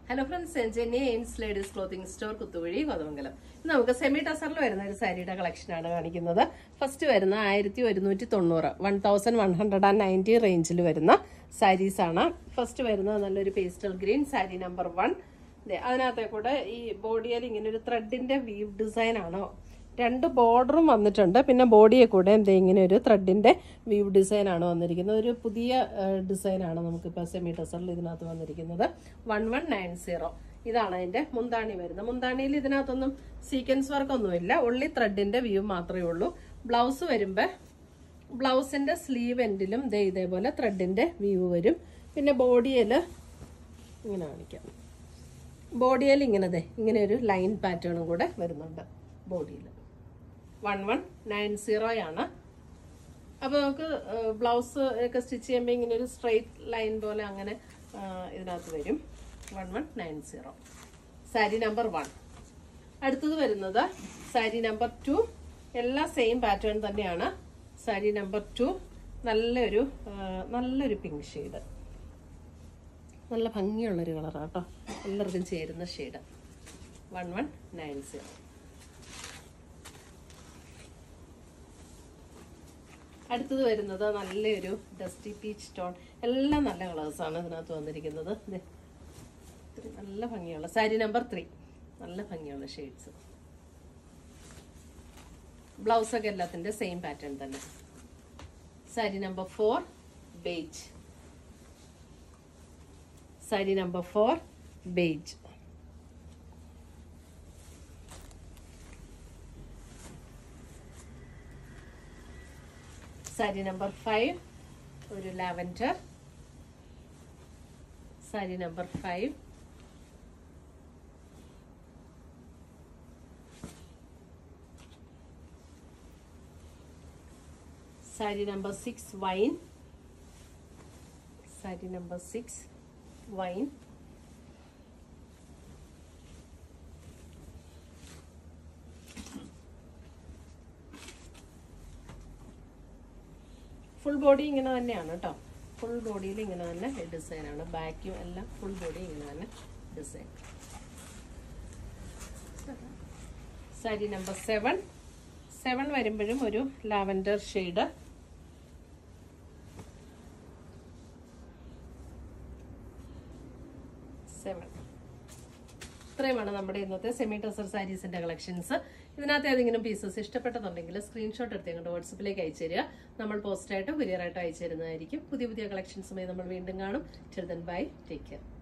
hello friends Jenny Aims ladies clothing store Kuthuvazhi Kothamangalam ഇന്ന് നമുക്ക് semi ടസറിൽ വരുന്ന ഒരു സാരിയുടെ കളക്ഷനാണ് കാണിക്കുന്നത് ഫസ്റ്റ് വരുന്ന ആയിരത്തി ഒരുന്നൂറ്റി തൊണ്ണൂറ് one thousand one hundred and ninety റേഞ്ചിൽ വരുന്ന സാരീസ് ആണ് ഫസ്റ്റ് വരുന്നത് നല്ലൊരു pastel green sari number one അതിനകത്തെ കൂടെ ഈ ബോഡിയിൽ ഇങ്ങനെ ഒരു ത്രെഡിന്റെ വീവ് ഡിസൈൻ ആണ് രണ്ട് ബോർഡറും വന്നിട്ടുണ്ട് പിന്നെ ബോഡിയെ കൂടെ എന്താ ഇങ്ങനെ ഒരു ത്രെഡിന്റെ വീവ് ഡിസൈൻ ആണ് വന്നിരിക്കുന്നത് ഒരു പുതിയ ഡിസൈൻ ആണ് നമുക്കിപ്പോൾ സെമി ടസറിൽ ഇതിനകത്ത് വന്നിരിക്കുന്നത് വൺ വൺ നയൻ സീറോ ഇതാണ് അതിന്റെ മുന്താണി വരുന്നത് മുന്താണിയിൽ ഇതിനകത്തൊന്നും സീക്വൻസ് വർക്ക് ഒന്നുമില്ല ഉള്ളി ത്രെഡിന്റെ വ്യൂ മാത്രമേ ഉള്ളൂ ബ്ലൗസ് വരുമ്പോൾ ബ്ലൗസിന്റെ സ്ലീവ് എൻഡിലും ദേ ഇതേപോലെ ത്രെഡിന്റെ വ്യൂ വരും പിന്നെ ബോഡിയിൽ ഇങ്ങനെ കാണിക്കാം ബോഡിയിൽ ഇങ്ങനെ ദേ ഇങ്ങനെ ഒരു ലൈൻ പാറ്റേണും കൂടെ വരുന്നുണ്ട് ബോഡിയിൽ വൺ വൺ നയൻ സീറോയാണ് അപ്പോൾ നമുക്ക് ബ്ലൗസ് ഒക്കെ സ്റ്റിച്ച് ചെയ്യുമ്പോൾ ഇങ്ങനെ ഒരു സ്ട്രെയിറ്റ് ലൈൻ പോലെ അങ്ങനെ ആ, ഇതിനകത്ത് വരും one one nine zero sari number one അടുത്തത് വരുന്നത് സാരി നമ്പർ ടു എല്ലാം സെയിം പാറ്റേൺ തന്നെയാണ് സാരി നമ്പർ ടു നല്ലൊരു ആ, നല്ലൊരു പിങ്ക് ഷെയ്ഡ് നല്ല ഭംഗിയുള്ളൊരു കളറാണ് കേട്ടോ എല്ലാവർക്കും ചേരുന്ന shade one one nine zero അടുത്തത് വരുന്നത് നല്ലൊരു ഡസ്റ്റി പീച്ച് ടോൺ എല്ലാം നല്ല കളേഴ്സാണ് ഇതിനകത്ത് വന്നിരിക്കുന്നത് ദേ, ഇത്തിരി നല്ല ഭംഗിയുള്ള സാരി നമ്പർ ത്രീ നല്ല ഭംഗിയുള്ള ഷെയ്ഡ്സ് ബ്ലൗസൊക്കെ എല്ലാത്തിൻ്റെ സെയിം പാറ്റേൺ തന്നെ sari number four beige sari number four beige sari number five ഒരു lavender sari number five sari number six wine sari number six wine full body ഇങ്ങനെ തന്നെയാണ് കേട്ടോ ഫുൾ ബോഡിയിൽ ഇങ്ങനെ തന്നെ ഡിസൈനാണ് ബാക്കും എല്ലാം ഫുൾ ബോഡി ഇങ്ങനെ തന്നെ design sari number seven seven വരുമ്പോഴും ഒരു ലാവൻഡർ ഷെയ്ഡ് സെവൻ ഇത്രയുമാണ് നമ്മുടെ ഇന്നത്തെ സെമി ടസർ സാരീസിന്റെ കളക്ഷൻസ് ഇതിനകത്ത് ഏതെങ്കിലും പീസസ് ഇഷ്ടപ്പെട്ടതുണ്ടെങ്കിൽ സ്ക്രീൻഷോട്ട് എടുത്ത് ഞങ്ങളുടെ വാട്സപ്പിലേക്ക് അയച്ചു തരിക നമ്മൾ പോസ്റ്റായിട്ടോ കൊറിയറായിട്ടോ അയച്ചു തരുന്നതായിരിക്കും പുതിയ പുതിയ കളക്ഷൻസുമായി നമ്മൾ വീണ്ടും കാണും ചെറുതൻ ബൈ ടേക്ക് കെയർ